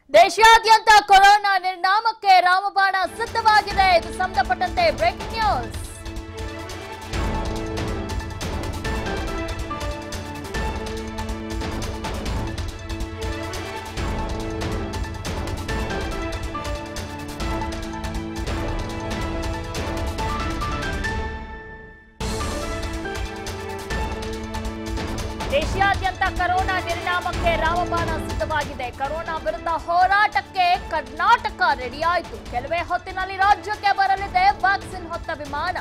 ದೇಶಾದ್ಯಂತ ಕೊರೋನಾ ನಿರ್ನಾಮಕ್ಕೆ ರಾಮಬಾಣ ಸಿದ್ಧವಾಗಿದೆ ಇದು ಸಂಬಂಧಪಟ್ಟಂತೆ ಬ್ರೇಕಿಂಗ್ ನ್ಯೂಸ್ ದೇಶಾದ್ಯಂತ ಕರೋನಾ ನಿರ್ನಾಮಕ್ಕೆ ರಾಮಬಾಣ ಸಿದ್ಧವಾಗಿದೆ ಕರೋನಾ ವಿರುದ್ಧ ಹೋರಾಟಕ್ಕೆ ಕರ್ನಾಟಕ ರೆಡಿಯಾಯಿತು ಕೆಲವೇ ಹೊತ್ತಿನಲ್ಲಿ ರಾಜ್ಯಕ್ಕೆ ಬರಲಿದೆ ವ್ಯಾಕ್ಸಿನ್ ಹೊತ್ತ ವಿಮಾನ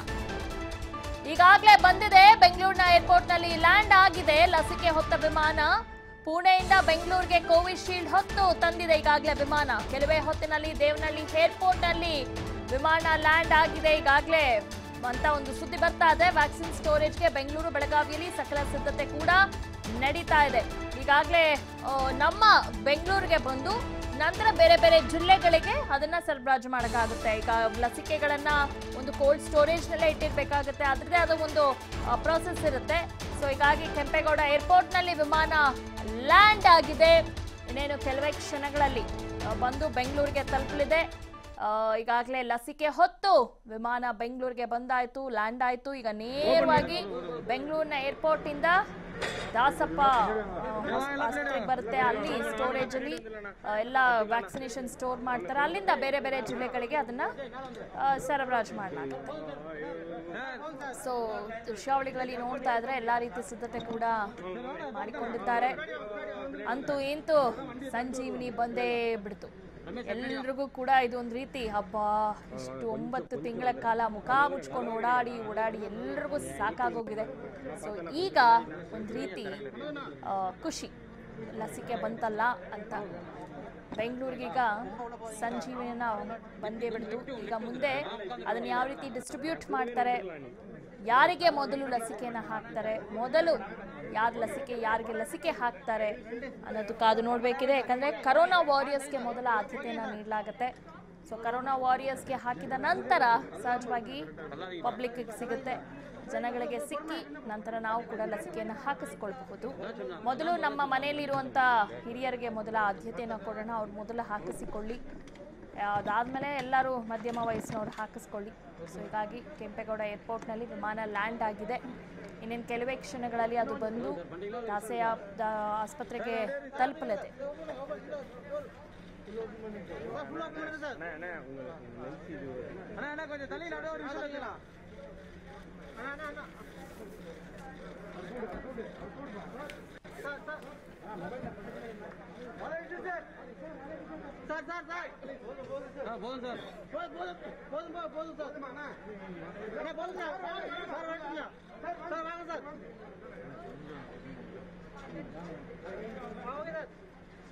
ಈಗಾಗಲೇ ಬಂದಿದೆ ಬೆಂಗಳೂರಿನ ಏರ್ಪೋರ್ಟ್ನಲ್ಲಿ ಲ್ಯಾಂಡ್ ಆಗಿದೆ ಲಸಿಕೆ ಹೊತ್ತ ವಿಮಾನ ಪುಣೆಯಿಂದ ಬೆಂಗಳೂರಿಗೆ ಕೋವಿಶೀಲ್ಡ್ ಹೊತ್ತು ತಂದಿದೆ ಈಗಾಗಲೇ ವಿಮಾನ ಕೆಲವೇ ಹೊತ್ತಿನಲ್ಲಿ ದೇವನಹಳ್ಳಿ ಏರ್ಪೋರ್ಟ್ನಲ್ಲಿ ವಿಮಾನ ಲ್ಯಾಂಡ್ ಆಗಿದೆ ಈಗಾಗಲೇ ಅಂತ ಒಂದು ಸುದ್ದಿ ಬರ್ತಾ ಇದೆ ವ್ಯಾಕ್ಸಿನ್ ಸ್ಟೋರೇಜ್ಗೆ ಬೆಂಗಳೂರು ಬೆಳಗಾವಿಯಲ್ಲಿ ಸಕಲ ಸಿದ್ಧತೆ ಕೂಡ ನಡೀತಾ ಇದೆ ಈಗಾಗಲೇ ಆ, ನಮ್ಮ ಬೆಂಗಳೂರಿಗೆ ಬಂದು ನಂತರ ಬೇರೆ ಬೇರೆ ಜಿಲ್ಲೆಗಳಿಗೆ ಅದನ್ನ ಸರಬರಾಜು ಮಾಡೋಕ್ಕಾಗುತ್ತೆ ಈಗ ಲಸಿಕೆಗಳನ್ನ ಒಂದು ಕೋಲ್ಡ್ ಸ್ಟೋರೇಜ್ ನಲ್ಲೇ ಇಟ್ಟಿರ್ಬೇಕಾಗುತ್ತೆ ಅದ್ರದ್ದೇ ಆದ ಒಂದು ಪ್ರಾಸೆಸ್ ಇರುತ್ತೆ ಸೊ ಹೀಗಾಗಿ ಕೆಂಪೇಗೌಡ ಏರ್ಪೋರ್ಟ್ ನಲ್ಲಿ ವಿಮಾನ ಲ್ಯಾಂಡ್ ಆಗಿದೆ ಇನ್ನೇನು ಕೆಲವೇ ಕ್ಷಣಗಳಲ್ಲಿ ಆ, ಬಂದು ಬೆಂಗಳೂರಿಗೆ ತಲುಪಲಿದೆ ಈಗಾಗಲೇ ಲಸಿಕೆ ಹೊತ್ತು ವಿಮಾನ ಬೆಂಗಳೂರಿಗೆ ಬಂದಾಯ್ತು ಲ್ಯಾಂಡ್ ಆಯ್ತು ಈಗ ನೇರವಾಗಿ ಬೆಂಗಳೂರಿನ ಏರ್ಪೋರ್ಟ್ ಇಂದ ದಾಸಪ್ಪ ಆ, ಆಸ್ಪತ್ರೆಗೆ ಬರುತ್ತೆ ಅಲ್ಲಿ ಸ್ಟೋರೇಜ್ ಅಲ್ಲಿ ಆ, ಎಲ್ಲ ವ್ಯಾಕ್ಸಿನೇಷನ್ ಸ್ಟೋರ್ ಮಾಡ್ತಾರೆ ಅಲ್ಲಿಂದ ಬೇರೆ ಬೇರೆ ಜಿಲ್ಲೆಗಳಿಗೆ ಅದನ್ನ ಆ, ಸರಬರಾಜು ಮಾಡಲಾಗುತ್ತೆ ಸೊ ದೃಶ್ಯಾವಳಿಗಳಲ್ಲಿ ನೋಡ್ತಾ ಇದ್ರೆ ಎಲ್ಲಾ ರೀತಿ ಸಿದ್ಧತೆ ಕೂಡ ಮಾಡಿಕೊಂಡಿದ್ದಾರೆ ಅಂತೂ ಇಂತೂ ಸಂಜೀವಿನಿ ಬಂದೇ ಬಿಡ್ತು ಎಲ್ರಿಗೂ ಕೂಡ ಇದು ಒಂದು ರೀತಿ ಹಬ್ಬ ಇಷ್ಟು ಒಂಬತ್ತು ತಿಂಗಳ ಕಾಲ ಮುಖ ಮುಚ್ಕೊಂಡು ಓಡಾಡಿ ಓಡಾಡಿ ಎಲ್ರಿಗೂ ಸಾಕಾಗೋಗಿದೆ ಸೊ ಈಗ ಒಂದು ರೀತಿ ಆ, ಖುಷಿ ಲಸಿಕೆ ಬಂತಲ್ಲ ಅಂತ ಬೆಂಗಳೂರಿಗೀಗ ಸಂಜೀವಿನ ಬಂದೇ ಬಿಡ್ತು ಈಗ ಮುಂದೆ ಅದನ್ನ ಯಾವ ರೀತಿ ಡಿಸ್ಟ್ರಿಬ್ಯೂಟ್ ಮಾಡ್ತಾರೆ ಯಾರಿಗೆ ಮೊದಲು ಲಸಿಕೆನ ಹಾಕ್ತಾರೆ ಮೊದಲು ಯಾರ ಲಸಿಕೆ ಯಾರಿಗೆ ಲಸಿಕೆ ಹಾಕ್ತಾರೆ ಅನ್ನೋದು ಕಾದು ನೋಡಬೇಕಿದೆ ಯಾಕಂದ್ರೆ ಕರೋನಾ ವಾರಿಯರ್ಸ್ಗೆ ಮೊದಲ ಆದ್ಯತೆಯನ್ನು ನೀಡಲಾಗುತ್ತೆ ಸೊ ಕರೋನಾ ವಾರಿಯರ್ಸ್ಗೆ ಹಾಕಿದ ನಂತರ ಸಹಜವಾಗಿ ಪಬ್ಲಿಕ್ ಸಿಗುತ್ತೆ ಜನಗಳಿಗೆ ಸಿಕ್ಕಿ ನಂತರ ನಾವು ಕೂಡ ಲಸಿಕೆಯನ್ನು ಹಾಕಿಸ್ಕೊಳ್ಬಹುದು ಮೊದಲು ನಮ್ಮ ಮನೆಯಲ್ಲಿರುವಂಥ ಹಿರಿಯರಿಗೆ ಮೊದಲ ಆದ್ಯತೆಯನ್ನು ಕೊಡೋಣ ಅವ್ರು ಮೊದಲು ಹಾಕಿಸಿಕೊಳ್ಳಿ ಅದಾದಮೇಲೆ ಎಲ್ಲರೂ ಮಧ್ಯಮ ವಯಸ್ಸಿನವ್ರು ಹಾಕಿಸ್ಕೊಳ್ಳಿ ಸೊ ಹೀಗಾಗಿ ಕೆಂಪೇಗೌಡ ಏರ್ಪೋರ್ಟ್ನಲ್ಲಿ ವಿಮಾನ ಲ್ಯಾಂಡ್ ಆಗಿದೆ ಇನ್ನೇನು ಕೆಲವೇ ಕ್ಷಣಗಳಲ್ಲಿ ಅದು ಬಂದು ದಾಸೆಯ ದ- ಆಸ್ಪತ್ರೆಗೆ ತಲುಪಲಿದೆ அண்ணா அண்ணா கொஞ்சம் தள்ளியில் அப்படியே ஒரு நிமிஷம் வைக்கலாம் அண்ணா அண்ணா அண்ணா சார் சார் சார் போதும் சார் போதும் போதும் போதும் போதும் சார் அண்ணா அண்ணா போதும் சார் சார் வாங்கிக்கோங்க சார் வாங்க சார் வாங்க சார்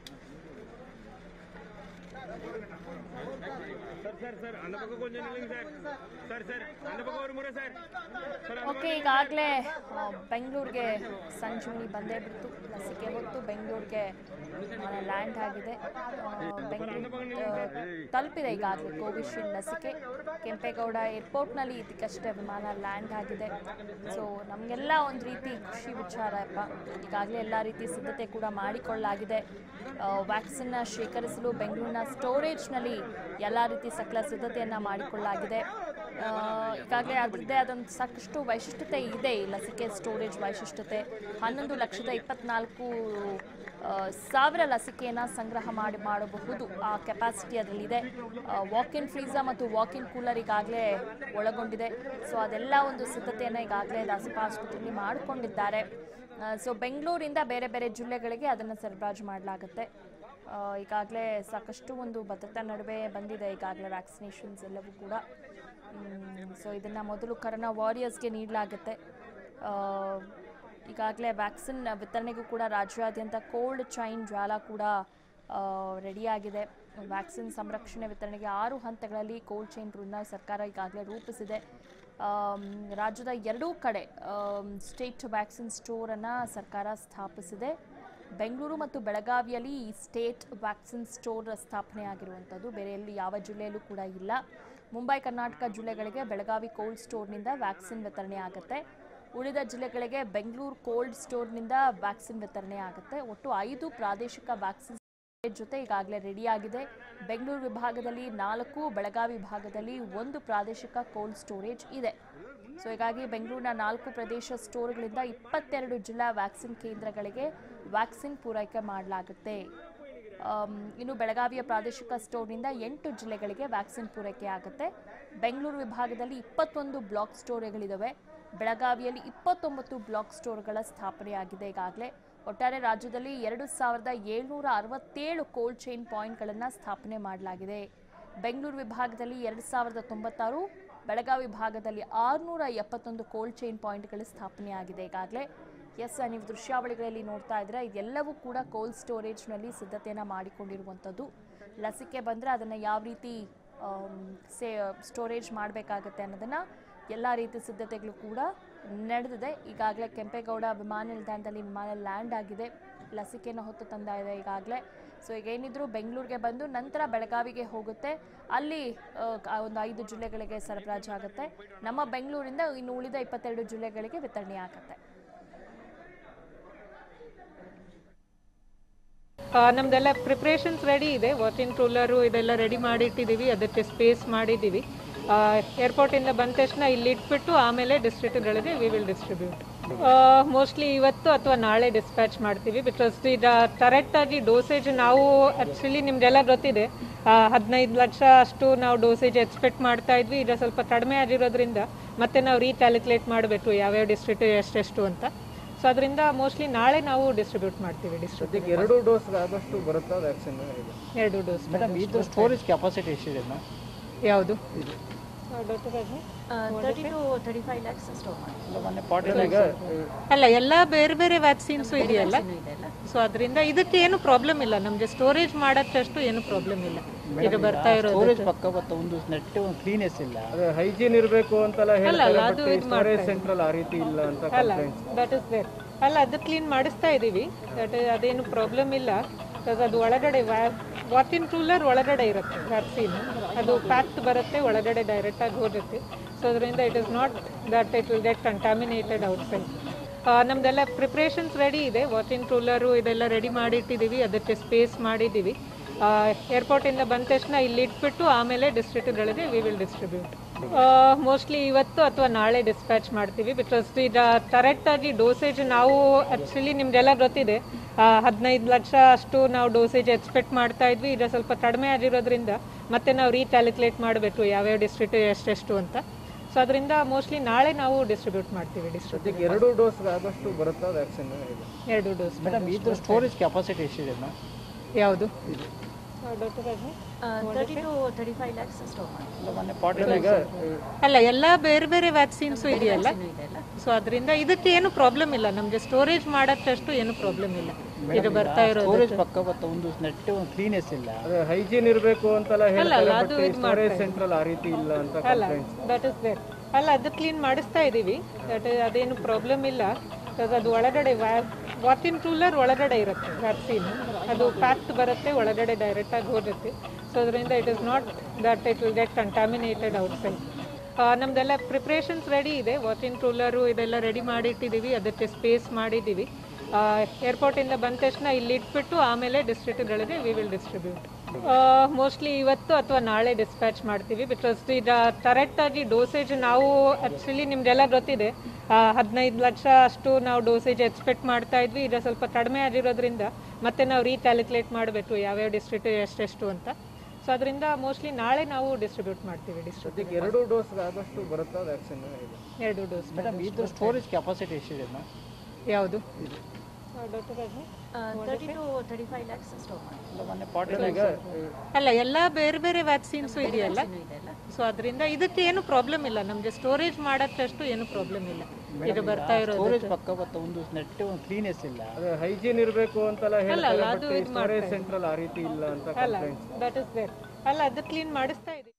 சார் சார் சார் அந்த பக்கம் கொஞ்சம் நில்லுங்க சார் சார் சார் அந்த பக்கம் ஒரு முறை சார் சார் ಓಕೆ ಈಗಾಗಲೇ ಬೆಂಗಳೂರಿಗೆ ಸಂಜೀವಿನಿ ಬಂದೇ ಬಿಡ್ತು ಲಸಿಕೆ ಹೊತ್ತು ಬೆಂಗಳೂರಿಗೆ ಲ್ಯಾಂಡ್ ಆಗಿದೆ ಬೆಂಗಳೂರು ತಲುಪಿದೆ ಈಗಾಗಲೇ ಕೋವಿಶೀಲ್ಡ್ ಲಸಿಕೆ ಕೆಂಪೇಗೌಡ ಏರ್ಪೋರ್ಟ್ನಲ್ಲಿ ಇದಕ್ಕಷ್ಟೇ ವಿಮಾನ ಲ್ಯಾಂಡ್ ಆಗಿದೆ ಸೊ ನಮಗೆಲ್ಲ ಒಂದು ರೀತಿ ಖುಷಿ ವಿಚಾರ ಅಪ್ಪ ಈಗಾಗಲೇ ಎಲ್ಲ ರೀತಿ ಸಿದ್ಧತೆ ಕೂಡ ಮಾಡಿಕೊಳ್ಳಲಾಗಿದೆ ವ್ಯಾಕ್ಸಿನ್ನ ಶೇಖರಿಸಲು ಬೆಂಗಳೂರಿನ ಸ್ಟೋರೇಜ್ನಲ್ಲಿ ಎಲ್ಲ ರೀತಿ ಸಕಲ ಸಿದ್ಧತೆಯನ್ನು ಮಾಡಿಕೊಳ್ಳಲಾಗಿದೆ ಆ, ಈಗಾಗಲೇ ಅದರದ್ದೇ ಆದಂಥ ಸಾಕಷ್ಟು ವೈಶಿಷ್ಟ್ಯತೆ ಇದೆ ಈ ಲಸಿಕೆ ಸ್ಟೋರೇಜ್ ವೈಶಿಷ್ಟ್ಯತೆ ಹನ್ನೊಂದು ಲಕ್ಷದ ಇಪ್ಪತ್ನಾಲ್ಕು ಆ, ಸಾವಿರ ಲಸಿಕೆಯನ್ನು ಸಂಗ್ರಹ ಮಾಡಿ ಮಾಡಬಹುದು ಆ ಕೆಪಾಸಿಟಿ ಅದರಲ್ಲಿದೆ ವಾಕ್ ಇನ್ ಫ್ರೀಜರ್ ಮತ್ತು ವಾಕ್ ಇನ್ ಕೂಲರ್ ಈಗಾಗಲೇ ಒಳಗೊಂಡಿದೆ ಸೊ ಅದೆಲ್ಲ ಒಂದು ಸಿದ್ಧತೆಯನ್ನು ಈಗಾಗಲೇ ದಾಸಪ್ಪ ಆಸ್ಪತ್ರೆಯಲ್ಲಿ ಮಾಡಿಕೊಂಡಿದ್ದಾರೆ ಸೊ ಬೆಂಗಳೂರಿಂದ ಬೇರೆ ಬೇರೆ ಜಿಲ್ಲೆಗಳಿಗೆ ಅದನ್ನು ಸರಬರಾಜು ಮಾಡಲಾಗುತ್ತೆ ಈಗಾಗಲೇ ಸಾಕಷ್ಟು ಒಂದು ಭದ್ರತಾ ನಡುವೆ ಬಂದಿದೆ ಈಗಾಗಲೇ ವ್ಯಾಕ್ಸಿನೇಷನ್ಸ್ ಎಲ್ಲವೂ ಕೂಡ ಸೊ ಇದನ್ನು ಮೊದಲು ಕರೋನಾ ವಾರಿಯರ್ಸ್ಗೆ ನೀಡಲಾಗುತ್ತೆ ಈಗಾಗಲೇ ವ್ಯಾಕ್ಸಿನ್ ವಿತರಣೆಗೂ ಕೂಡ ರಾಜ್ಯಾದ್ಯಂತ ಕೋಲ್ಡ್ ಚೈನ್ ಜ್ವಾಲ ಕೂಡ ರೆಡಿಯಾಗಿದೆ ವ್ಯಾಕ್ಸಿನ್ ಸಂರಕ್ಷಣೆ ವಿತರಣೆಗೆ ಆರು ಹಂತಗಳಲ್ಲಿ ಕೋಲ್ಡ್ ಚೈನ್ ರೂಲ್ನ ಸರ್ಕಾರ ಈಗಾಗಲೇ ರೂಪಿಸಿದೆ ಆಮ್, ರಾಜ್ಯದ ಎರಡೂ ಕಡೆ ಸ್ಟೇಟ್ ವ್ಯಾಕ್ಸಿನ್ ಸ್ಟೋರನ್ನು ಸರ್ಕಾರ ಸ್ಥಾಪಿಸಿದೆ ಬೆಂಗಳೂರು ಮತ್ತು ಬೆಳಗಾವಿಯಲ್ಲಿ ಈ ಸ್ಟೇಟ್ ವ್ಯಾಕ್ಸಿನ್ ಸ್ಟೋರ್ ಸ್ಥಾಪನೆ ಆಗಿರುವಂಥದ್ದು ಬೇರೆ ಎಲ್ಲಿ ಯಾವ ಜಿಲ್ಲೆಯಲ್ಲೂ ಕೂಡ ಇಲ್ಲ ಮುಂಬೈ ಕರ್ನಾಟಕ ಜಿಲ್ಲೆಗಳಿಗೆ ಬೆಳಗಾವಿ ಕೋಲ್ಡ್ ಸ್ಟೋರ್ನಿಂದ ವ್ಯಾಕ್ಸಿನ್ ವಿತರಣೆ ಆಗುತ್ತೆ ಉಳಿದ ಜಿಲ್ಲೆಗಳಿಗೆ ಬೆಂಗಳೂರು ಕೋಲ್ಡ್ ಸ್ಟೋರ್ನಿಂದ ವ್ಯಾಕ್ಸಿನ್ ವಿತರಣೆ ಆಗುತ್ತೆ ಒಟ್ಟು ಐದು ಪ್ರಾದೇಶಿಕ ವ್ಯಾಕ್ಸಿನ್ ಜೊತೆ ಈಗಾಗಲೇ ರೆಡಿಯಾಗಿದೆ ಬೆಂಗಳೂರು ವಿಭಾಗದಲ್ಲಿ ನಾಲ್ಕು ಬೆಳಗಾವಿ ವಿಭಾಗದಲ್ಲಿ ಒಂದು ಪ್ರಾದೇಶಿಕ ಕೋಲ್ಡ್ ಸ್ಟೋರೇಜ್ ಇದೆ ಸೊ ಹೀಗಾಗಿ ಬೆಂಗಳೂರಿನ ನಾಲ್ಕು ಪ್ರದೇಶ ಸ್ಟೋರ್ಗಳಿಂದ ಇಪ್ಪತ್ತೆರಡು ಜಿಲ್ಲಾ ವ್ಯಾಕ್ಸಿನ್ ಕೇಂದ್ರಗಳಿಗೆ ವ್ಯಾಕ್ಸಿನ್ ಪೂರೈಕೆ ಮಾಡಲಾಗುತ್ತೆ ಆಮ್, ಇನ್ನು ಬೆಳಗಾವಿಯ ಪ್ರಾದೇಶಿಕ ಸ್ಟೋರ್ನಿಂದ ಎಂಟು ಜಿಲ್ಲೆಗಳಿಗೆ ವ್ಯಾಕ್ಸಿನ್ ಪೂರೈಕೆ ಆಗುತ್ತೆ ಬೆಂಗಳೂರು ವಿಭಾಗದಲ್ಲಿ ಇಪ್ಪತ್ತೊಂದು ಬ್ಲಾಕ್ ಸ್ಟೋರ್ಗಳಿದ್ದಾವೆ ಬೆಳಗಾವಿಯಲ್ಲಿ ಇಪ್ಪತ್ತೊಂಬತ್ತು ಬ್ಲಾಕ್ ಸ್ಟೋರ್ಗಳ ಸ್ಥಾಪನೆಯಾಗಿದೆ ಈಗಾಗಲೇ ಒಟ್ಟಾರೆ ರಾಜ್ಯದಲ್ಲಿ ಎರಡು ಸಾವಿರದ ಏಳ್ನೂರ ಅರವತ್ತೇಳು ಕೋಲ್ಡ್ ಚೈನ್ ಪಾಯಿಂಟ್ಗಳನ್ನು ಸ್ಥಾಪನೆ ಮಾಡಲಾಗಿದೆ ಬೆಂಗಳೂರು ವಿಭಾಗದಲ್ಲಿ ಎರಡು ಸಾವಿರದ ತೊಂಬತ್ತಾರು ಬೆಳಗಾವಿ ವಿಭಾಗದಲ್ಲಿ ಆರುನೂರ ಎಪ್ಪತ್ತೊಂದು ಕೋಲ್ಡ್ ಚೈನ್ ಪಾಯಿಂಟ್ಗಳು ಸ್ಥಾಪನೆಯಾಗಿದೆ ಈಗಾಗಲೇ ಎಸ್ ನೀವು ದೃಶ್ಯಾವಳಿಗಳಲ್ಲಿ ನೋಡ್ತಾ ಇದ್ರೆ ಇದೆಲ್ಲವೂ ಕೂಡ ಕೋಲ್ಡ್ ಸ್ಟೋರೇಜ್ನಲ್ಲಿ ಸಿದ್ಧತೆಯನ್ನು ಮಾಡಿಕೊಂಡಿರುವಂಥದ್ದು ಲಸಿಕೆ ಬಂದರೆ ಅದನ್ನು ಯಾವ ರೀತಿ ಆಮ್, ಸೇ ಸ್ಟೋರೇಜ್ ಮಾಡಬೇಕಾಗತ್ತೆ ಅನ್ನೋದನ್ನು ಎಲ್ಲ ರೀತಿ ಸಿದ್ಧತೆಗಳು ಕೂಡ ನಡೆದಿದೆ ಈಗಾಗಲೇ ಕೆಂಪೇಗೌಡ ವಿಮಾನ ನಿಲ್ದಾಣದಲ್ಲಿ ವಿಮಾನ ಲ್ಯಾಂಡ್ ಆಗಿದೆ ಲಸಿಕೆಯನ್ನು ಹೊತ್ತು ತಂದ ಇದೆ ಈಗಾಗಲೇ ಸೊ ಈಗ ಏನಿದ್ರು ಬೆಂಗಳೂರಿಗೆ ಬಂದು ನಂತರ ಬೆಳಗಾವಿಗೆ ಹೋಗುತ್ತೆ ಅಲ್ಲಿ ಆ, ಕ- ಒಂದು ಐದು ಜಿಲ್ಲೆಗಳಿಗೆ ಸರಬರಾಜು ಆಗುತ್ತೆ ನಮ್ಮ ಬೆಂಗಳೂರಿಂದ ಇನ್ನು ಉಳಿದ ಇಪ್ಪತ್ತೆರಡು ಜಿಲ್ಲೆಗಳಿಗೆ ವಿತರಣೆ ಆಗುತ್ತೆ ಆ, ನಮ್ದೆಲ್ಲ ಪ್ರಿಪ್ರೇಷನ್ಸ್ ರೆಡಿ ಇದೆ ವಾಚಿಂಗ್ ಟ್ರೂಲರು ಇದೆಲ್ಲ ರೆಡಿ ಮಾಡಿಟ್ಟಿದ್ದೀವಿ ಅದಕ್ಕೆ ಸ್ಪೇಸ್ ಮಾಡಿದ್ದೀವಿ ಏರ್ಪೋರ್ಟಿಂದ ಬಂದ ತಕ್ಷಣ ಇಲ್ಲಿ ಇಟ್ಬಿಟ್ಟು ಆಮೇಲೆ ಡಿಸ್ಟ್ರಿಕ್ಟ್ಗಳಿಗೆ ವಿ ವಿಲ್ ಡಿಸ್ಟ್ರಿಬ್ಯೂಟ್ ಮೋಸ್ಟ್ಲಿ ಇವತ್ತು ಅಥವಾ ನಾಳೆ ಡಿಸ್ಪ್ಯಾಚ್ ಮಾಡ್ತೀವಿ ಬಿಕಾಸ್ ಈಗ ಕರೆಕ್ಟಾಗಿ ಡೋಸೇಜ್ ನಾವು ಆ್ಯಕ್ಚುಲಿ ನಿಮ್ದೆಲ್ಲ ಗೊತ್ತಿದೆ ಹದಿನೈದು ಲಕ್ಷ ಅಷ್ಟು ನಾವು ಡೋಸೇಜ್ ಎಕ್ಸ್ಪೆಕ್ಟ್ ಮಾಡ್ತಾ ಇದ್ವಿ ಈಗ ಸ್ವಲ್ಪ ಕಡಿಮೆ ಆಗಿರೋದ್ರಿಂದ ಮತ್ತೆ ನಾವು ರೀಕ್ಯಾಲ್ಕುಲೇಟ್ ಮಾಡಬೇಕು ಯಾವ್ಯಾವ ಡಿಸ್ಟ್ರಿಕ್ಟ್ ಎಷ್ಟೆಷ್ಟು ಅಂತ ಸೊ ಅದರಿಂದ ಮೋಸ್ಟ್ಲಿ ನಾಳೆ ನಾವು ಡಿಸ್ಟ್ರಿಬ್ಯೂಟ್ ಮಾಡ್ತೀವಿ ಡಿಸ್ಟ್ರಿಕ್ಟ್ ಎರಡು ಡೋಸ್ ಆದಷ್ಟು ಬರುತ್ತಾ ವ್ಯಾಕ್ಸಿನ್ ಎರಡು ಡೋಸ್ ಮೇಡಮ್ ಇದು ಸ್ಟೋರೇಜ್ ಕೆಪಾಸಿಟಿ ಎಷ್ಟಿದೆ ಮೇಡಮ್ ಯಾವುದು thirty two thirty five lakhs store ಮಾಡಿ ಈಗ ಅಲ್ಲ ಎಲ್ಲ ಬೇರೆ ಬೇರೆ ವ್ಯಾಕ್ಸಿನ್ಸು ಇದೆಯಲ್ಲ ಸೊ ಅದರಿಂದ ಇದಕ್ಕೆ ಏನು ಪ್ರಾಬ್ಲಮ್ ಇಲ್ಲ ನಮಗೆ ಸ್ಟೋರೇಜ್ ಮಾಡೋಕ್ಕಷ್ಟು ಏನು ಪ್ರಾಬ್ಲಮ್ ಇಲ್ಲ ಇದು ಬರ್ತಾ ಇರೋದು ಪಕ್ಕ ಬತ್ತ ಒಂದು ನೆಟ್ ಒಂದು ಕ್ಲೀನೆಸ್ ಇಲ್ಲ ಅದೇ ಹೈಜೀನ್ ಇರಬೇಕು ಅಂತೆಲ್ಲ ಹೇಳ್ತಾರೆ ಬಟ್ ಸ್ಟೋರೇಜ್ ಸೆಂಟ್ರಲ್ ಆ ರೀತಿ ಇಲ್ಲ ಅಂತ ಅಲ್ಲ ದಟ್ ಇಸ್ ದೇರ್ ಅಲ್ಲ ಅದು ಕ್ಲೀನ್ ಮಾಡಿಸ್ತಾ ಇದ್ದೀವಿ ದಟ್ ಅದೇನು ಪ್ರಾಬ್ಲಮ್ ಇಲ್ಲ ಬಿಕಾಸ್ ಅದು ಒಳಗಡೆ ವಾಟಿನ್ ಕೂಲರ್ ಒಳಗಡೆ ಇರುತ್ತೆ ವ್ಯಾಕ್ಸಿನ್ ಅದು ಪ್ಯಾಕ್ಟ್ ಬರುತ್ತೆ ಒಳಗಡೆ ಡೈರೆಕ್ಟಾಗಿ ಹೋಗುತ್ತೆ ಸೊ ಅದರಿಂದ it is not that it will get contaminated outside ನಮ್ದೆಲ್ಲ ಪ್ರಿಪ್ರೇಷನ್ಸ್ ರೆಡಿ ಇದೆ ವಾಚಿಂಗ್ ಟ್ರೂಲರು ಇದೆಲ್ಲ ರೆಡಿ ಮಾಡಿಟ್ಟಿದ್ದೀವಿ ಅದಕ್ಕೆ ಸ್ಪೇಸ್ ಮಾಡಿದ್ದೀವಿ ಏರ್ಪೋರ್ಟಿಂದ ಬಂದ ತಕ್ಷಣ ಇಲ್ಲಿ ಇಟ್ಬಿಟ್ಟು ಆಮೇಲೆ ಡಿಸ್ಟ್ರಿಕ್ಟ್ಗಳಿಗೆ ವಿ ವಿಲ್ ಡಿಸ್ಟ್ರಿಬ್ಯೂಟ್ ಮೋಸ್ಟ್ಲಿ ಇವತ್ತು ಅಥವಾ ನಾಳೆ ಡಿಸ್ಪ್ಯಾಚ್ ಮಾಡ್ತೀವಿ ಬಿಕಾಸ್ ಈಗ ಕರೆಕ್ಟಾಗಿ ಡೋಸೇಜ್ ನಾವು ಆ್ಯಕ್ಚುಲಿ ನಿಮ್ದೆಲ್ಲ ಗೊತ್ತಿದೆ ಹದಿನೈದು ಲಕ್ಷ ಅಷ್ಟು ನಾವು ಡೋಸೇಜ್ ಎಕ್ಸ್ಪೆಕ್ಟ್ ಮಾಡ್ತಾ ಇದ್ವಿ ಈಗ ಸ್ವಲ್ಪ ಕಡಿಮೆ ಆಗಿರೋದ್ರಿಂದ ಮತ್ತೆ ನಾವು ರೀಕ್ಯಾಲ್ಕುಲೇಟ್ ಮಾಡಬೇಕು ಯಾವ್ಯಾವ ಡಿಸ್ಟ್ರಿಕ್ಟ್ ಎಷ್ಟೆಷ್ಟು ಅಂತ ಸೊ ಅದರಿಂದ ಮೋಸ್ಟ್ಲಿ ನಾಳೆ ನಾವು ಡಿಸ್ಟ್ರಿಬ್ಯೂಟ್ ಮಾಡ್ತೀವಿ ಡಿಸ್ಟ್ರಿಕ್ಟ್ ಎರಡು ಡೋಸ್ ಆದಷ್ಟು ಬರುತ್ತಾ ವ್ಯಾಕ್ಸಿನ್ ಎರಡು ಡೋಸ್ ಮೇಡಮ್ ಇದು ಸ್ಟೋರೇಜ್ ಕೆಪಾಸಿಟಿ ಎಷ್ಟಿದೆ ಮೇಡಮ್ ಯಾವುದು thirty two thirty five lakhs store ಮಾಡಿ ಮೊನ್ನೆ ಪಾಟಿ ಈಗ ಅಲ್ಲ ಎಲ್ಲ ಬೇರೆ ಬೇರೆ ವ್ಯಾಕ್ಸಿನ್ಸು ಇದೆಯಲ್ಲ ಸೊ ಅದರಿಂದ ಇದಕ್ಕೆ ಏನು ಪ್ರಾಬ್ಲಮ್ ಇಲ್ಲ ನಮಗೆ ಸ್ಟೋರೇಜ್ ಮಾಡೋಕ್ಕಷ್ಟು ಏನು ಪ್ರಾಬ್ಲಮ್ ಇಲ್ಲ ಇದು ಬರ್ತಾ ಇರೋದು ಸ್ಟೋರೇಜ್ ಪಕ್ಕ ಬತ್ತ ಒಂದು ನೆಟ್ ಒಂದು ಕ್ಲೀನೆಸ್ ಇಲ್ಲ ಅದೇ ಹೈಜೀನ್ ಇರಬೇಕು ಅಂತೆಲ್ಲ ಹೇಳ್ತಾರೆ ಬಟ್ ಸ್ಟೋರೇಜ್ ಸೆಂಟ್ರಲ್ ಆ ರೀತಿ ಇಲ್ಲ ಅಂತ ಅಲ್ಲ ದಟ್ ಇಸ್ ದೇರ್ ಅಲ್ಲ ಅದು ಕ್ಲೀನ್ ಮಾಡಿಸ್ತಾ ಇದ್ದೀವಿ ದಟ್ ಅದೇನು ಪ್ರಾಬ್ಲಮ್ ಇಲ್ಲ ಬಿಕಾಸ್ ಅದು ಒಳಗಡೆ ವಾಟಿನ್ ಕೂಲರ್ ಒಳಗಡೆ ಇರುತ್ತೆ ವ್ಯಾಕ್ಸಿನ್ ಅದು ಪ್ಯಾಕ್ಟ್ ಬರುತ್ತೆ ಒಳಗಡೆ ಡೈರೆಕ್ಟಾಗಿ ಹೋಗುತ್ತೆ ಸೊ ಅದರಿಂದ it is not that it will get contaminated outside ನಮ್ದೆಲ್ಲ ಪ್ರಿಪ್ರೇಷನ್ಸ್ ರೆಡಿ ಇದೆ ವಾಚಿಂಗ್ ಟ್ರೂಲರು ಇದೆಲ್ಲ ರೆಡಿ ಮಾಡಿಟ್ಟಿದ್ದೀವಿ ಅದಕ್ಕೆ ಸ್ಪೇಸ್ ಮಾಡಿದ್ದೀವಿ ಏರ್ಪೋರ್ಟಿಂದ ಬಂದ ತಕ್ಷಣ ಇಲ್ಲಿ ಇಟ್ಬಿಟ್ಟು ಆಮೇಲೆ ಡಿಸ್ಟ್ರಿಕ್ಟ್ಗಳಿಗೆ ವಿ ವಿಲ್ ಡಿಸ್ಟ್ರಿಬ್ಯೂಟ್ ಮೋಸ್ಟ್ಲಿ ಇವತ್ತು ಅಥವಾ ನಾಳೆ ಡಿಸ್ಪ್ಯಾಚ್ ಮಾಡ್ತೀವಿ ಬಿಕಾಸ್ ಈಗ ಕರೆಕ್ಟಾಗಿ ಡೋಸೇಜ್ ನಾವು ಆ್ಯಕ್ಚುಲಿ ನಿಮ್ದೆಲ್ಲ ಗೊತ್ತಿದೆ ಹದಿನೈದು ಲಕ್ಷ ಅಷ್ಟು ನಾವು ಡೋಸೇಜ್ ಎಕ್ಸ್ಪೆಕ್ಟ್ ಮಾಡ್ತಾ ಇದ್ವಿ ಈಗ ಸ್ವಲ್ಪ ಕಡಿಮೆ ಆಗಿರೋದ್ರಿಂದ ಮತ್ತೆ ನಾವು ರೀಕ್ಯಾಲ್ಕುಲೇಟ್ ಮಾಡಬೇಕು ಯಾವ್ಯಾವ ಡಿಸ್ಟ್ರಿಕ್ಟ್ ಎಷ್ಟೆಷ್ಟು ಅಂತ ಸೊ ಅದರಿಂದ ಮೋಸ್ಟ್ಲಿ ನಾಳೆ ನಾವು ಡಿಸ್ಟ್ರಿಬ್ಯೂಟ್ ಮಾಡ್ತೀವಿ ಡಿಸ್ಟ್ರಿಕ್ಟ್ ಎರಡು ಡೋಸ್ ಆದಷ್ಟು ಬರುತ್ತಾ ವ್ಯಾಕ್ಸಿನ್ ಎರಡು ಡೋಸ್ ಮೇಡಮ್ ಇದು ಸ್ಟೋರೇಜ್ ಕೆಪಾಸಿಟಿ ಎಷ್ಟಿದೆ ಮೇಡಮ್ ಯಾವುದು thirty two thirty five lakhs store ಮಾಡಿ ಮೊನ್ನೆ ಪಾಟಿ ಈಗ ಅಲ್ಲ ಎಲ್ಲ ಬೇರೆ ಬೇರೆ ವ್ಯಾಕ್ಸಿನ್ಸು ಇದೆಯಲ್ಲ ಸೊ ಅದರಿಂದ ಇದಕ್ಕೆ ಏನು ಪ್ರಾಬ್ಲಮ್ ಇಲ್ಲ ನಮಗೆ ಸ್ಟೋರೇಜ್ ಮಾಡೋಕ್ಕಷ್ಟು ಏನು ಪ್ರಾಬ್ಲಮ್ ಇಲ್ಲ ಇದು ಬರ್ತಾ ಇರೋದು ಸ್ಟೋರೇಜ್ ಪಕ್ಕ ಬತ್ತ ಒಂದು ನೆಟ್ ಒಂದು ಕ್ಲೀನೆಸ್ ಇಲ್ಲ ಅದೇ ಹೈಜೀನ್ ಇರಬೇಕು ಅಂತೆಲ್ಲ ಹೇಳ್ತಾರೆ ಅದು ಬಟ್ ಇದು ಸ್ಟೋರೇಜ್ ಸೆಂಟ್ರಲ್ ಆ ರೀತಿ ಇಲ್ಲ ಅಂತ ಅಲ್ಲ ದಟ್ ಇಸ್ ದೇರ್ ಅಲ್ಲ ಅದು ಕ್ಲೀನ್ ಮಾಡಿಸ್ತಾ ಇದ್ದೀವಿ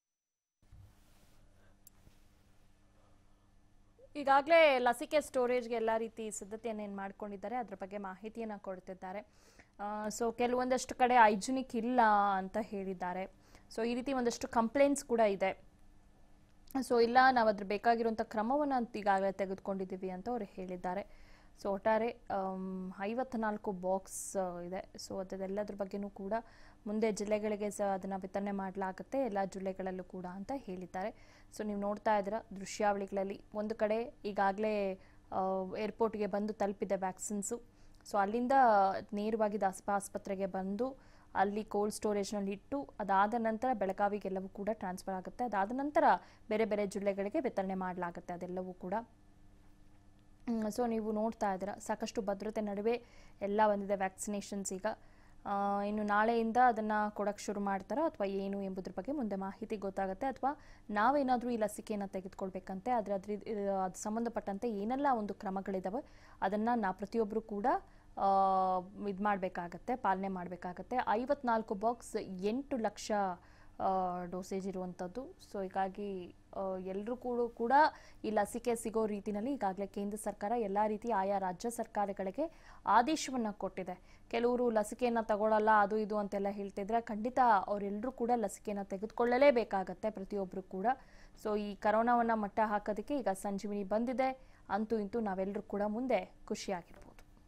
ಈಗಾಗಲೇ ಲಸಿಕೆ ಸ್ಟೋರೇಜ್ಗೆ ಎಲ್ಲ ರೀತಿ ಸಿದ್ಧತೆಯನ್ನು ಏನು ಮಾಡ್ಕೊಂಡಿದ್ದಾರೆ ಅದ್ರ ಬಗ್ಗೆ ಮಾಹಿತಿಯನ್ನು ಕೊಡ್ತಿದ್ದಾರೆ ಸೊ ಕೆಲವೊಂದಷ್ಟು ಕಡೆ ಹೈಜಿನಿಕ್ ಇಲ್ಲ ಅಂತ ಹೇಳಿದ್ದಾರೆ ಸೊ ಈ ರೀತಿ ಒಂದಷ್ಟು ಕಂಪ್ಲೇಂಟ್ಸ್ ಕೂಡ ಇದೆ ಸೊ ಇಲ್ಲ ನಾವು ಅದ್ರ ಬೇಕಾಗಿರುವಂಥ ಕ್ರಮವನ್ನು ಅಂತ ಈಗಾಗಲೇ ತೆಗೆದುಕೊಂಡಿದ್ದೀವಿ ಅಂತ ಅವರು ಹೇಳಿದ್ದಾರೆ ಸೊ ಒಟ್ಟಾರೆ ಐವತ್ನಾಲ್ಕು ಬಾಕ್ಸ್ ಇದೆ ಸೊ ಅದೆಲ್ಲದ್ರ ಬಗ್ಗೆನೂ ಕೂಡ ಮುಂದೆ ಜಿಲ್ಲೆಗಳಿಗೆ ಸಹ ಅದನ್ನು ವಿತರಣೆ ಮಾಡಲಾಗುತ್ತೆ ಎಲ್ಲ ಜಿಲ್ಲೆಗಳಲ್ಲೂ ಕೂಡ ಅಂತ ಹೇಳಿದ್ದಾರೆ ಸೊ ನೀವು ನೋಡ್ತಾ ಇದ್ದೀರಾ ದೃಶ್ಯಾವಳಿಗಳಲ್ಲಿ ಒಂದು ಕಡೆ ಈಗಾಗಲೇ ಏರ್ಪೋರ್ಟ್ಗೆ ಬಂದು ತಲುಪಿದೆ ವ್ಯಾಕ್ಸಿನ್ಸು ಸೊ ಅಲ್ಲಿಂದ ನೇರವಾಗಿ ದಾಸಪ ಆಸ್ಪತ್ರೆಗೆ ಬಂದು ಅಲ್ಲಿ ಕೋಲ್ಡ್ ಸ್ಟೋರೇಜ್ನಲ್ಲಿ ಇಟ್ಟು ಅದಾದ ನಂತರ ಬೆಳಗಾವಿಗೆಲ್ಲವೂ ಕೂಡ ಟ್ರಾನ್ಸ್ಫರ್ ಆಗುತ್ತೆ ಅದಾದ ನಂತರ ಬೇರೆ ಬೇರೆ ಜಿಲ್ಲೆಗಳಿಗೆ ವಿತರಣೆ ಮಾಡಲಾಗುತ್ತೆ ಅದೆಲ್ಲವೂ ಕೂಡ ಸೊ ನೀವು ನೋಡ್ತಾ ಇದ್ದೀರಾ ಸಾಕಷ್ಟು ಭದ್ರತೆ ನಡುವೆ ಎಲ್ಲ ಬಂದಿದೆ ವ್ಯಾಕ್ಸಿನೇಷನ್ಸ್ ಈಗ ಆ, ಇನ್ನು ನಾಳೆಯಿಂದ ಅದನ್ನು ಕೊಡೋಕ್ಕೆ ಶುರು ಮಾಡ್ತಾರೋ ಅಥವಾ ಏನು ಎಂಬುದ್ರ ಬಗ್ಗೆ ಮುಂದೆ ಮಾಹಿತಿ ಗೊತ್ತಾಗುತ್ತೆ ಅಥವಾ ನಾವೇನಾದರೂ ಈ ಲಸಿಕೆಯನ್ನು ತೆಗೆದುಕೊಳ್ಬೇಕಂತೆ ಆದರೆ ಅದ್ರ ಅದು ಸಂಬಂಧಪಟ್ಟಂತೆ ಏನೆಲ್ಲ ಒಂದು ಕ್ರಮಗಳಿದಾವೆ ಅದನ್ನು ನಾ ಪ್ರತಿಯೊಬ್ಬರು ಕೂಡ ಇದು ಮಾಡಬೇಕಾಗತ್ತೆ ಪಾಲನೆ ಮಾಡಬೇಕಾಗತ್ತೆ ಐವತ್ನಾಲ್ಕು ಬಾಕ್ಸ್ ಎಂಟು ಲಕ್ಷ ಡೋಸೇಜ್ ಇರುವಂಥದ್ದು ಸೊ ಹೀಗಾಗಿ ಎಲ್ಲರೂ ಕೂಡ ಕೂಡ ಈ ಲಸಿಕೆ ಸಿಗೋ ರೀತಿನಲ್ಲಿ ಈಗಾಗಲೇ ಕೇಂದ್ರ ಸರ್ಕಾರ ಎಲ್ಲ ರೀತಿ ಆಯಾ ರಾಜ್ಯ ಸರ್ಕಾರಗಳಿಗೆ ಆದೇಶವನ್ನು ಕೊಟ್ಟಿದೆ ಕೆಲವರು ಲಸಿಕೆಯನ್ನು ತಗೊಳ್ಳಲ್ಲ ಅದು ಇದು ಅಂತೆಲ್ಲ ಹೇಳ್ತಿದ್ರೆ ಖಂಡಿತ ಅವರೆಲ್ಲರೂ ಕೂಡ ಲಸಿಕೆಯನ್ನು ತೆಗೆದುಕೊಳ್ಳಲೇಬೇಕಾಗತ್ತೆ ಪ್ರತಿಯೊಬ್ಬರು ಕೂಡ ಸೊ ಈ ಕರೋನಾವನ್ನು ಮಟ್ಟ ಹಾಕೋದಕ್ಕೆ ಈಗ ಸಂಜೀವಿನಿ ಬಂದಿದೆ ಅಂತೂ ಇಂತೂ ನಾವೆಲ್ಲರೂ ಕೂಡ ಮುಂದೆ ಖುಷಿಯಾಗಿರ್ಬೋದು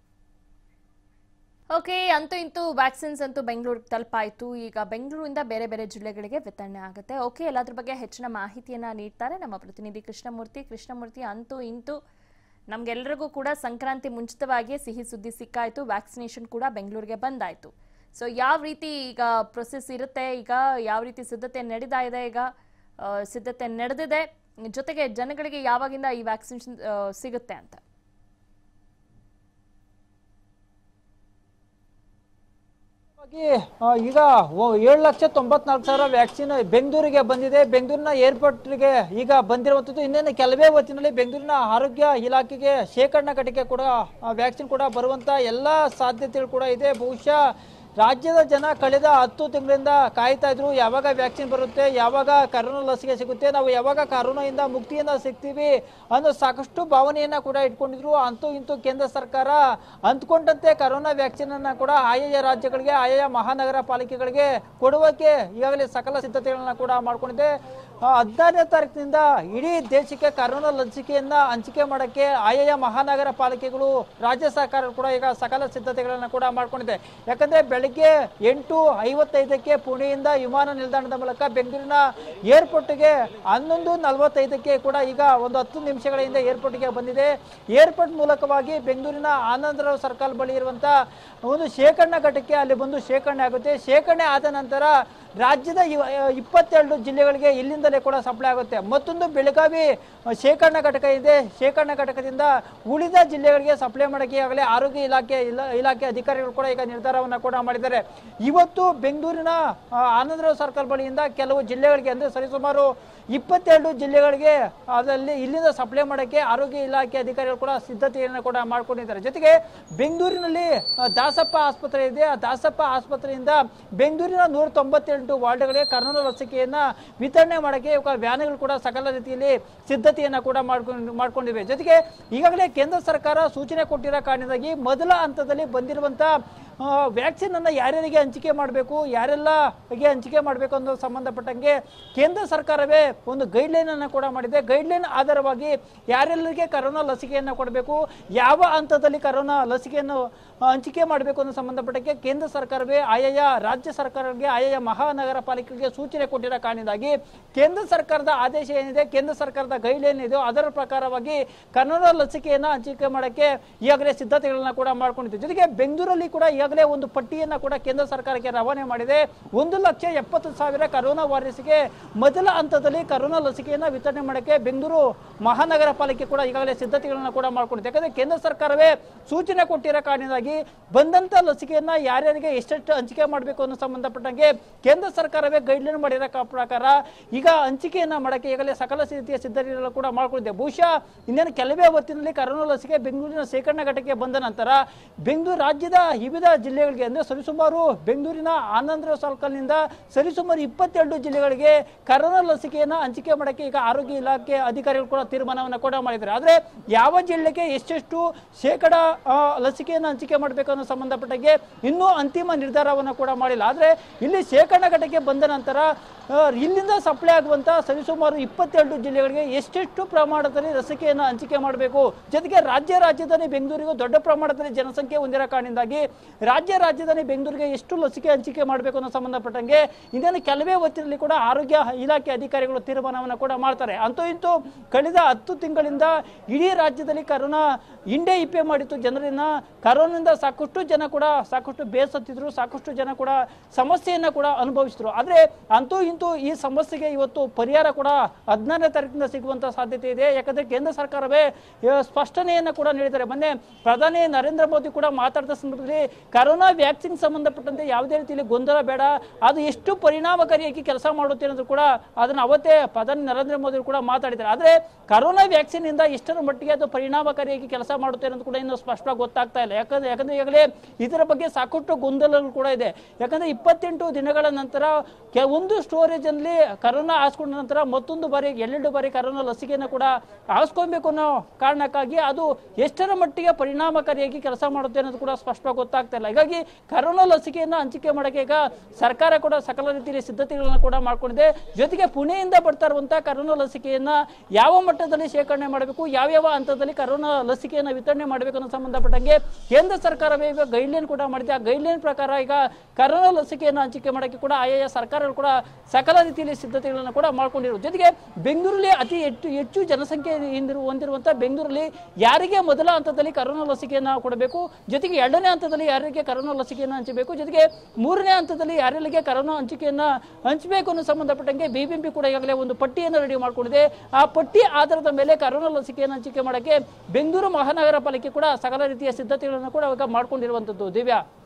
ಓಕೆ ಅಂತೂ ಇಂತೂ ವ್ಯಾಕ್ಸಿನ್ಸ್ ಅಂತೂ ಬೆಂಗಳೂರಿಗೆ ತಲುಪಾಯಿತು ಈಗ ಬೆಂಗಳೂರಿಂದ ಬೇರೆ ಬೇರೆ ಜಿಲ್ಲೆಗಳಿಗೆ ವಿತರಣೆ ಆಗುತ್ತೆ ಓಕೆ ಎಲ್ಲದ್ರ ಬಗ್ಗೆ ಹೆಚ್ಚಿನ ಮಾಹಿತಿಯನ್ನ ನೀಡ್ತಾರೆ ನಮ್ಮ ಪ್ರತಿನಿಧಿ ಕೃಷ್ಣಮೂರ್ತಿ ಕೃಷ್ಣಮೂರ್ತಿ ಅಂತೂ ಇಂತೂ ನಮ್ಗೆಲ್ರಿಗೂ ಕೂಡ ಸಂಕ್ರಾಂತಿ ಮುಂಚಿತವಾಗಿಯೇ ಸಿಹಿ ಸುದ್ದಿ ಸಿಕ್ಕಾಯ್ತು ವ್ಯಾಕ್ಸಿನೇಷನ್ ಕೂಡ ಬೆಂಗಳೂರಿಗೆ ಬಂದಾಯ್ತು ಸೊ ಯಾವ ರೀತಿ ಈಗ ಪ್ರೊಸೆಸ್ ಇರುತ್ತೆ ಈಗ ಯಾವ ರೀತಿ ಸಿದ್ಧತೆ ನಡೀತಾ ಇದೆ ಈಗ ಆ, ಸಿದ್ಧತೆ ನಡೆದಿದೆ ಜೊತೆಗೆ ಜನಗಳಿಗೆ ಯಾವಾಗಿಂದ ಈ ವ್ಯಾಕ್ಸಿನೇಷನ್ ಸಿಗುತ್ತೆ ಅಂತ ಹಾಗಾಗಿ, ಆ, ಈಗ ಏಳು ಲಕ್ಷ ತೊಂಬತ್ನಾಲ್ಕು ಸಾವಿರ ವ್ಯಾಕ್ಸಿನ್ ಬೆಂಗಳೂರಿಗೆ ಬಂದಿದೆ ಬೆಂಗಳೂರಿನ ಏರ್ಪೋರ್ಟ್ಗೆ ಈಗ ಬಂದಿರುವಂಥದ್ದು ಇನ್ನೇನು ಕೆಲವೇ ಹೊತ್ತಿನಲ್ಲಿ ಬೆಂಗಳೂರಿನ ಆರೋಗ್ಯ ಇಲಾಖೆಗೆ ಶೇಖರಣಾ ಘಟಕ ಕೂಡ ವ್ಯಾಕ್ಸಿನ್ ಕೂಡ ಬರುವಂತ ಎಲ್ಲ ಸಾಧ್ಯತೆಗಳು ಕೂಡ ಇದೆ ಬಹುಶಃ ರಾಜ್ಯದ ಜನ ಕಳೆದ ಹತ್ತು ತಿಂಗಳಿಂದ ಕಾಯ್ತಾ ಇದ್ರು ಯಾವಾಗ ವ್ಯಾಕ್ಸಿನ್ ಬರುತ್ತೆ ಯಾವಾಗ ಕರೋನಾ ಲಸಿಕೆ ಸಿಗುತ್ತೆ ನಾವು ಯಾವಾಗ ಕರೋನಾದಿಂದ ಮುಕ್ತಿಯನ್ನ ಸಿಗ್ತೀವಿ ಅನ್ನೋ ಸಾಕಷ್ಟು ಭಾವನೆಯನ್ನ ಕೂಡ ಇಟ್ಕೊಂಡಿದ್ರು ಅಂತೂ ಇಂತೂ ಕೇಂದ್ರ ಸರ್ಕಾರ ಅಂದ್ಕೊಂಡಂತೆ ಕರೋನಾ ವ್ಯಾಕ್ಸಿನ್ ಅನ್ನ ಕೂಡ ಆಯಾ ರಾಜ್ಯಗಳಿಗೆ ಆಯಾ ಮಹಾನಗರ ಪಾಲಿಕೆಗಳಿಗೆ ಕೊಡುವಕ್ಕೆ ಈಗಾಗಲೇ ಸಕಲ ಸಿದ್ಧತೆಗಳನ್ನ ಕೂಡ ಮಾಡ್ಕೊಂಡಿದೆ ಆ, ಹದಿನಾರನೇ ತಾರೀಕಿನಿಂದ ಇಡೀ ದೇಶಕ್ಕೆ ಕರೋನಾ ಲಸಿಕೆಯನ್ನ ಹಂಚಿಕೆ ಮಾಡಕ್ಕೆ ಆಯಾ ಮಹಾನಗರ ಪಾಲಿಕೆಗಳು ರಾಜ್ಯ ಸರ್ಕಾರ ಕೂಡ ಈಗ ಸಕಲ ಸಿದ್ಧತೆಗಳನ್ನ ಕೂಡ ಮಾಡ್ಕೊಂಡಿದೆ ಯಾಕಂದ್ರೆ ಬೆಳಿಗ್ಗೆ ಎಂಟು ಐವತ್ತೈದಕ್ಕೆ ಪುಣೆಯಿಂದ ವಿಮಾನ ನಿಲ್ದಾಣದ ಮೂಲಕ ಬೆಂಗಳೂರಿನ ಏರ್ಪೋರ್ಟ್ಗೆ ಹನ್ನೊಂದು ನಲವತ್ತೈದಕ್ಕೆ ಕೂಡ ಈಗ ಒಂದು ಹತ್ತು ನಿಮಿಷಗಳ ಹಿಂದೆ ಏರ್ಪೋರ್ಟ್ಗೆ ಬಂದಿದೆ ಏರ್ಪೋರ್ಟ್ ಮೂಲಕವಾಗಿ ಬೆಂಗಳೂರಿನ ಆನಂದರಾವ್ ಸರ್ಕಲ್ ಬಳಿ ಇರುವಂತ ಒಂದು ಶೇಖರಣಾ ಘಟಕ್ಕೆ ಅಲ್ಲಿ ಬಂದು ಶೇಖರಣೆ ಆಗುತ್ತೆ ಶೇಖರಣೆ ಆದ ನಂತರ ರಾಜ್ಯದ ಇವ- ಇಪ್ಪತ್ತೆರಡು ಜಿಲ್ಲೆಗಳಿಗೆ ಇಲ್ಲಿಂದಲೇ ಕೂಡ ಸಪ್ಲೈ ಆಗುತ್ತೆ ಮತ್ತೊಂದು ಬೆಳಗಾವಿ ಅಹ್, ಶೇಖರಣಾ ಘಟಕ ಇದೆ ಶೇಖರಣಾ ಘಟಕದಿಂದ ಉಳಿದ ಜಿಲ್ಲೆಗಳಿಗೆ ಸಪ್ಲೈ ಮಾಡೋಕ್ಕೆ ಈಗಾಗಲೇ ಆರೋಗ್ಯ ಇಲಾಖೆ ಇಲ- ಇಲಾಖೆ ಅಧಿಕಾರಿಗಳು ಕೂಡ ಈಗ ನಿರ್ಧಾರವನ್ನ ಕೂಡ ಮಾಡಿದ್ದಾರೆ ಇವತ್ತು ಬೆಂಗಳೂರಿನ ಅಹ್, ಆನಂದರಾವ್ ಸರ್ಕಲ್ ಬಳಿಯಿಂದ ಕೆಲವು ಜಿಲ್ಲೆಗಳಿಗೆ ಅಂದ್ರೆ ಸರಿಸುಮಾರು ಇಪ್ಪತ್ತೆರಡು ಜಿಲ್ಲೆಗಳಿಗೆ ಅದರಲ್ಲಿ ಇಲ್ಲಿಂದ ಸಪ್ಲೈ ಮಾಡೋಕ್ಕೆ ಆರೋಗ್ಯ ಇಲಾಖೆ ಅಧಿಕಾರಿಗಳು ಕೂಡ ಸಿದ್ಧತೆಯನ್ನು ಕೂಡ ಮಾಡ್ಕೊಂಡಿದ್ದಾರೆ ಜೊತೆಗೆ ಬೆಂಗಳೂರಿನಲ್ಲಿ ಅಹ್, ದಾಸಪ್ಪ ಆಸ್ಪತ್ರೆ ಇದೆ ಆ ದಾಸಪ್ಪ ಆಸ್ಪತ್ರೆಯಿಂದ ಬೆಂಗಳೂರಿನ ನೂರ ತೊಂಬತ್ತೆಂಟು ವಾರ್ಡ್ಗಳಿಗೆ ಕರೋನಾ ಲಸಿಕೆಯನ್ನ ವಿತರಣೆ ಮಾಡೋಕ್ಕೆ ಇವಾಗ ವ್ಯಾನ್ಗಳು ಕೂಡ ಸಕಲ ರೀತಿಯಲ್ಲಿ ಸಿದ್ಧತೆಯನ್ನ ಕೂಡ ಮಾಡ್ಕೊಂಡು ಮಾಡ್ಕೊಂಡಿವೆ ಜೊತೆಗೆ ಈಗಾಗಲೇ ಕೇಂದ್ರ ಸರ್ಕಾರ ಸೂಚನೆ ಕೊಟ್ಟಿರೋ ಕಾರಣದಿಂದಾಗಿ ಮೊದಲ ಹಂತದಲ್ಲಿ ಬಂದಿರುವಂತ ವ್ಯಾಕ್ಸಿನ್ ಅನ್ನ ಯಾರ್ಯಾರಿಗೆ ಹಂಚಿಕೆ ಮಾಡಬೇಕು ಯಾರೆಲ್ಲ ಗೆ ಹಂಚಿಕೆ ಮಾಡಬೇಕು ಅನ್ನೋ ಸಂಬಂಧಪಟ್ಟಂಗೆ ಕೇಂದ್ರ ಸರ್ಕಾರವೇ ಒಂದು ಗೈಡ್ಲೈನ್ ಅನ್ನ ಕೂಡ ಮಾಡಿದೆ ಗೈಡ್ಲೈನ್ ಆಧಾರವಾಗಿ ಯಾರೆಲ್ಲರಿಗೆ ಕರೋನಾ ಲಸಿಕೆಯನ್ನು ಕೊಡಬೇಕು ಯಾವ ಹಂತದಲ್ಲಿ ಕರೋನಾ ಲಸಿಕೆಯನ್ನು ಆ, ಹಂಚಿಕೆ ಮಾಡಬೇಕು ಅನ್ನೋ ಸಂಬಂಧಪಟ್ಟಂಗೆ ಕೇಂದ್ರ ಸರ್ಕಾರವೇ ಆಯಾಯ ರಾಜ್ಯ ಸರ್ಕಾರಗಳಿಗೆ ಆಯಾಯ ಮಹಾನಗರ ಪಾಲಿಕೆಗಳಿಗೆ ಸೂಚನೆ ಕೊಟ್ಟಿರೋ ಕಾರಣದಿಂದಾಗಿ ಕೇಂದ್ರ ಸರ್ಕಾರದ ಆದೇಶ ಏನಿದೆ ಕೇಂದ್ರ ಸರ್ಕಾರದ ಗೈಡ್ಲೈನ್ ಇದೆಯೋ ಅದರ ಪ್ರಕಾರವಾಗಿ ಕರೋನಾ ಲಸಿಕೆಯನ್ನ ಹಂಚಿಕೆ ಮಾಡಕ್ಕೆ ಈಗಾಗಲೇ ಸಿದ್ಧತೆಗಳನ್ನ ಕೂಡ ಮಾಡ್ಕೊಂಡಿದೆ ಜೊತೆಗೆ ಬೆಂಗಳೂರಲ್ಲಿ ಕೂಡ ಈಗಾಗಲೇ ಒಂದು ಪಟ್ಟಿಯನ್ನ ಕೂಡ ಕೇಂದ್ರ ಸರ್ಕಾರಕ್ಕೆ ರವಾನೆ ಮಾಡಿದೆ ಒಂದು ಲಕ್ಷ ಎಪ್ಪತ್ತು ಸಾವಿರ ಕರೋನಾ ವಾರಿಯರ್ಸ್ಗೆ ಮೊದಲ ಹಂತದಲ್ಲಿ ಕರೋನಾ ಲಸಿಕೆಯನ್ನ ವಿತರಣೆ ಮಾಡಕ್ಕೆ ಬೆಂಗಳೂರು ಮಹಾನಗರ ಪಾಲಿಕೆ ಕೂಡ ಈಗಾಗಲೇ ಸಿದ್ಧತೆಗಳನ್ನ ಕೂಡ ಮಾಡ್ಕೊಂಡಿದೆ ಯಾಕಂದ್ರೆ ಕೇಂದ್ರ ಸರ್ಕಾರವೇ ಸೂಚನೆ ಕೊಟ್ಟಿರೋ ಕಾರಣದಿಂದಾಗಿ ಬಂದಂತ ಲಸಿಕೆಯನ್ನ ಯಾರ್ಯಾರಿಗೆ ಎಷ್ಟೆಷ್ಟು ಹಂಚಿಕೆ ಮಾಡಬೇಕು ಅನ್ನೋ ಸಂಬಂಧಪಟ್ಟಂಗೆ ಕೇಂದ್ರ ಸರ್ಕಾರವೇ ಗೈಡ್ಲೈನ್ ಮಾಡಿರೋ ಕ- ಪ್ರಕಾರ ಈಗ ಹಂಚಿಕೆಯನ್ನ ಮಾಡಕ್ಕೆ ಈಗಾಗಲೇ ಸಕಲ ರೀತಿಯ ಸಿದ್ಧತೆಗಳನ್ನು ಕೂಡ ಮಾಡ್ಕೊಂಡಿದೆ ಬಹುಶಃ ಇನ್ನೇನು ಕೆಲವೇ ಹೊತ್ತಿನಲ್ಲಿ ಕರೋನಾ ಲಸಿಕೆ ಬೆಂಗಳೂರಿನ ಶೇಖರಣಾ ಘಟಕ್ಕೆ ಬಂದ ನಂತರ ಬೆಂಗಳೂರು ರಾಜ್ಯದ ವಿವಿಧ ಜಿಲ್ಲೆಗಳಿಗೆ ಅಂದರೆ ಸರಿಸುಮಾರು ಬೆಂಗಳೂರಿನ ಆನಂದ್ರ ಸರ್ಕಲ್ನಿಂದ ಸರಿಸುಮಾರು ಇಪ್ಪತ್ತೆರಡು ಜಿಲ್ಲೆಗಳಿಗೆ ಕರೋನಾ ಲಸಿಕೆಯನ್ನು ಹಂಚಿಕೆ ಮಾಡೋಕ್ಕೆ ಈಗ ಆರೋಗ್ಯ ಇಲಾಖೆ ಅಧಿಕಾರಿಗಳು ಕೂಡ ತೀರ್ಮಾನವನ್ನು ಕೂಡ ಮಾಡಿದ್ದಾರೆ ಆದರೆ ಯಾವ ಜಿಲ್ಲೆಗೆ ಎಷ್ಟೆಷ್ಟು ಶೇಕಡ ಆ, ಲಸಿಕೆಯನ್ನು ಹಂಚಿಕೆ ಮಾಡಬೇಕು ಅನ್ನೋ ಸಂಬಂಧಪಟ್ಟಂಗೆ ಇನ್ನೂ ಅಂತಿಮ ನಿರ್ಧಾರವನ್ನು ಕೂಡ ಮಾಡಿಲ್ಲ ಆದರೆ ಇಲ್ಲಿ ಶೇಖರಣಾ ಘಟಕ್ಕೆ ಬಂದ ನಂತರ ಆ, ಇಲ್ಲಿಂದ ಸಪ್ಲೈ ಆಗುವಂಥ ಸರಿಸುಮಾರು ಇಪ್ಪತ್ತೆರಡು ಜಿಲ್ಲೆಗಳಿಗೆ ಎಷ್ಟೆಷ್ಟು ಪ್ರಮಾಣದಲ್ಲಿ ಲಸಿಕೆಯನ್ನು ಹಂಚಿಕೆ ಮಾಡಬೇಕು ಜೊತೆಗೆ ರಾಜ್ಯ ರಾಜಧಾನಿ ಬೆಂಗಳೂರಿಗೂ ದೊಡ್ಡ ಪ್ರಮಾಣದಲ್ಲಿ ಜನಸಂಖ್ಯೆ ಹೊಂದಿರೋ ಕಾರಣದಿಂದಾಗಿ ರಾಜ್ಯ ರಾಜಧಾನಿ ಬೆಂಗಳೂರಿಗೆ ಎಷ್ಟು ಲಸಿಕೆ ಹಂಚಿಕೆ ಮಾಡಬೇಕು ಅನ್ನೋ ಸಂಬಂಧಪಟ್ಟಂಗೆ ಇನ್ನೇನು ಕೆಲವೇ ಹೊತ್ತಿನಲ್ಲಿ ಕೂಡ ಆರೋಗ್ಯ ಇಲಾಖೆ ಅಧಿಕಾರಿಗಳು ತೀರ್ಮಾನವನ್ನು ಕೂಡ ಮಾಡ್ತಾರೆ ಅಂತೂ ಇಂತೂ ಕಳೆದ ಹತ್ತು ತಿಂಗಳಿಂದ ಇಡೀ ರಾಜ್ಯದಲ್ಲಿ ಕರೋನಾ ಹಿಂಡೆ ಇಪ್ಪೆ ಮಾಡಿತ್ತು ಜನರನ್ನ ಕರೋನಾದಿಂದ ಸಾಕಷ್ಟು ಜನ ಕೂಡ ಸಾಕಷ್ಟು ಬೇಸತ್ತಿದ್ರು ಸಾಕಷ್ಟು ಜನ ಕೂಡ ಸಮಸ್ಯೆಯನ್ನ ಕೂಡ ಅನುಭವಿಸಿದ್ರು ಆದ್ರೆ ಅಂತೂ ಇಂತೂ ಈ ಸಮಸ್ಯೆಗೆ ಇವತ್ತು ಪರಿಹಾರ ಕೂಡ ಹದಿನಾರನೇ ತಾರೀಕಿನಿಂದ ಸಿಗುವಂತ ಸಾಧ್ಯತೆ ಇದೆ ಯಾಕಂದ್ರೆ ಕೇಂದ್ರ ಸರ್ಕಾರವೇ ಆ, ಸ್ಪಷ್ಟನೆಯನ್ನ ಕೂಡ ನೀಡಿದ್ದಾರೆ ಮೊನ್ನೆ ಪ್ರಧಾನಿ ನರೇಂದ್ರ ಮೋದಿ ಕೂಡ ಮಾತಾಡಿದ ಸಂದರ್ಭದಲ್ಲಿ ಕರೋನಾ ವ್ಯಾಕ್ಸಿನ್ ಸಂಬಂಧಪಟ್ಟಂತೆ ಯಾವುದೇ ರೀತಿಯಲ್ಲಿ ಗೊಂದಲ ಬೇಡ ಅದು ಎಷ್ಟು ಪರಿಣಾಮಕಾರಿಯಾಗಿ ಕೆಲಸ ಮಾಡುತ್ತೆ ಅನ್ನೋದು ಕೂಡ ಅದನ್ನ ಅವತ್ತೇ ಪ್ರಧಾನಿ ನರೇಂದ್ರ ಮೋದಿ ಕೂಡ ಮಾತಾಡಿದ್ದಾರೆ ಆದ್ರೆ ಕರೋನಾ ವ್ಯಾಕ್ಸಿನ್ ಇಂದ ಎಷ್ಟರ ಮಟ್ಟಿಗೆ ಅದು ಪರಿಣಾಮಕಾರಿಯಾಗಿ ಕೆಲಸ ಮಾಡುತ್ತೆ ಅನ್ನೋದು ಕೂಡ ಇನ್ನು ಸ್ಪಷ್ಟವಾಗಿ ಗೊತ್ತಾಗ್ತಾ ಇಲ್ಲ ಯಾಕಂದ್ರೆ ಯಾಕಂದ್ರೆ ಈಗಾಗಲೇ ಇದರ ಬಗ್ಗೆ ಸಾಕಷ್ಟು ಗೊಂದಲಗಳು ಕೂಡ ಇದೆ ಯಾಕಂದ್ರೆ ಇಪ್ಪತ್ತೆಂಟು ದಿನಗಳ ನಂತರ ಕೆ- ಒಂದು ಸ್ಟೋರೇಜ್ ಅಲ್ಲಿ ಕರೋನಾ ಹಾಸ್ಕೊಂಡ ನಂತರ ಮತ್ತೊಂದು ಬಾರಿ ಎರಡೆರಡು ಬಾರಿ ಕರೋನಾ ಲಸಿಕೆಯನ್ನು ಕೂಡ ಹಾಸ್ಕೊಬೇಕು ಅನ್ನೋ ಕಾರಣಕ್ಕಾಗಿ ಅದು ಎಷ್ಟರ ಮಟ್ಟಿಗೆ ಪರಿಣಾಮಕಾರಿಯಾಗಿ ಕೆಲಸ ಮಾಡುತ್ತೆ ಅನ್ನೋದು ಕೂಡ ಸ್ಪಷ್ಟವಾಗಿ ಗೊತ್ತಾಗ್ತಾ ಇಲ್ಲ ಹೀಗಾಗಿ ಕರೋನಾ ಲಸಿಕೆಯನ್ನ ಹಂಚಿಕೆ ಮಾಡೋಕೆ ಈಗ ಸರ್ಕಾರ ಕೂಡ ಸಕಲ ರೀತಿಯಲ್ಲಿ ಸಿದ್ಧತೆಗಳನ್ನು ಕೂಡ ಮಾಡ್ಕೊಂಡಿದೆ ಜೊತೆಗೆ ಪುಣೆಯಿಂದ ಬರ್ತಾ ಇರುವಂತಹ ಕರೋನಾ ಲಸಿಕೆಯನ್ನ ಯಾವ ಮಟ್ಟದಲ್ಲಿ ಶೇಖರಣೆ ಮಾಡಬೇಕು ಯಾವ್ಯಾವ ಹಂತದಲ್ಲಿ ಕರೋನಾ ಲಸಿಕೆಯನ್ನು ವಿತರಣೆ ಮಾಡಬೇಕು ಅನ್ನೋ ಸಂಬಂಧಪಟ್ಟಂಗೆ ಕೇಂದ್ರ ಸರ್ಕಾರವೇ ಈಗ ಗೈಡ್ಲೈನ್ ಕೂಡ ಮಾಡಿದೆ ಆ ಗೈಡ್ಲೈನ್ ಪ್ರಕಾರ ಈಗ ಕರೋನಾ ಲಸಿಕೆಯನ್ನು ಹಂಚಿಕೆ ಮಾಡೋಕ್ಕೆ ಕೂಡ ಆಯಾಯ ಸರ್ಕಾರಗಳು ಕೂಡ ಸಕಲ ರೀತಿಯಲ್ಲಿ ಸಿದ್ಧತೆಗಳನ್ನು ಕೂಡ ಮಾಡ್ಕೊಂಡಿರು ಜೊತೆಗೆ ಬೆಂಗಳೂರಲ್ಲಿ ಅತಿ ಹೆಚ್ಚು ಹೆಚ್ಚು ಜನಸಂಖ್ಯೆ ಹಿಂದಿರು ಹೊಂದಿರುವಂತಹ ಬೆಂಗಳೂರಲ್ಲಿ ಯಾರಿಗೆ ಮೊದಲ ಹಂತದಲ್ಲಿ ಕರೋನಾ ಲಸಿಕೆಯನ್ನು ಕೊಡಬೇಕು ಜೊತೆಗೆ ಎರಡನೇ ಹಂತದಲ್ಲಿ ಯಾರಿಗೆ ಕರೋನಾ ಲಸಿಕೆಯನ್ನು ಹಂಚಬೇಕು ಜೊತೆಗೆ ಮೂರನೇ ಹಂತದಲ್ಲಿ ಯಾರೆಲ್ಲಿಗೆ ಕರೋನಾ ಹಂಚಿಕೆಯನ್ನು ಹಂಚಬೇಕು ಅನ್ನೋ ಸಂಬಂಧಪಟ್ಟಂಗೆ ಬಿಬಿಎಂಪಿ ಕೂಡ ಈಗಾಗಲೇ ಒಂದು ಪಟ್ಟಿಯನ್ನು ರೆಡಿ ಮಾಡ್ಕೊಂಡಿದೆ ಆ ಪಟ್ಟಿ ಆಧಾರದ ಮೇಲೆ ಕರೋನಾ ಲಸಿಕೆಯನ್ನು ಹಂಚಿಕೆ ಮಾಡೋಕ್ಕೆ ಬೆಂಗಳೂರು ಮಹಾನಗರ ಪಾಲಿಕೆ ಕೂಡ ಸಕಲ ರೀತಿಯ ಸಿದ್ಧತೆಗಳನ್ನು ಕೂಡ ಇವಾಗ ಮಾಡ್ಕೊಂಡಿರುವಂಥದ್ದು ದಿವ್ಯಾ